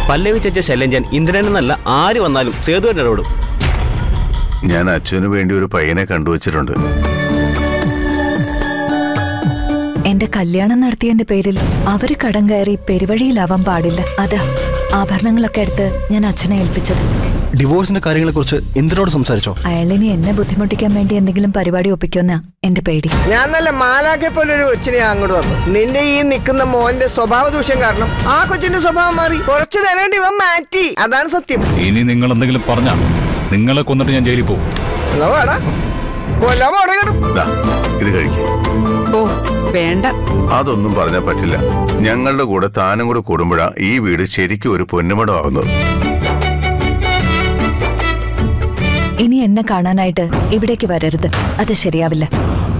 പല്ലവി ചേച്ച ശല്യം ചെയ്യാൻ ഇന്ദ്രനെന്നല്ല ആര് വന്നാലും സേതു തന്നെ ഇടപെടും ഞാൻ അച്ഛനു വേണ്ടി ഒരു പയ്യനെ കണ്ടുവച്ചിട്ടുണ്ട് എന്റെ കല്യാണം നടത്തിയതിന്റെ പേരിൽ അവര് കടം കയറി പെരുവഴിയിലാവാൻ പാടില്ല അതാ ആഭരണങ്ങളൊക്കെ എടുത്ത് ഞാൻ അച്ഛനെ ഏൽപ്പിച്ചത് ഡിവോഴ്സിന്റെ കാര്യങ്ങളെക്കുറിച്ച് ഇന്ദ്രനോട് സംസാരിച്ചോ അയാളിനി എന്നെ ബുദ്ധിമുട്ടിക്കാൻ വേണ്ടി എന്തെങ്കിലും പരിപാടി ഒപ്പിക്കുമെന്നാ എന്റെ പേടി ഞാൻ നല്ല മാലാക്കെ പോലെ ഒരു കൊച്ചിനെ അങ്ങോട്ട് വന്നു നിന്റെ ഈ നിൽക്കുന്ന മോന്റെ സ്വഭാവ ദൂഷ്യം കാരണം ആ കൊച്ചിന്റെ സ്വഭാവം മാറി കുറച്ചു നേരം കൊണ്ട് ഇവൻ മാറ്റി അതാണ് സത്യം ഇനി നിങ്ങൾ എന്തെങ്കിലും പറഞ്ഞാ നിങ്ങളെ കൊന്നിട്ട് ഞാൻ ജയിലിൽ പോകും എന്നാ വാടാ കൊല്ലാൻ പോടേക്കണം ദാ, ഇത് കഴിക്കും ഓ വേണ്ട അതൊന്നും പറഞ്ഞാൽ പറ്റില്ല ഞങ്ങളുടെ കൂടെ താനും കൂടെ കൂടുമ്പോഴാ ഈ വീട് ശരിക്കും ഒരു പൊന്നുമടം ആവുന്നത് ഇനി എന്നെ കാണാനായിട്ട് ഇവിടേക്ക് വരരുത് അത് ശരിയാവില്ല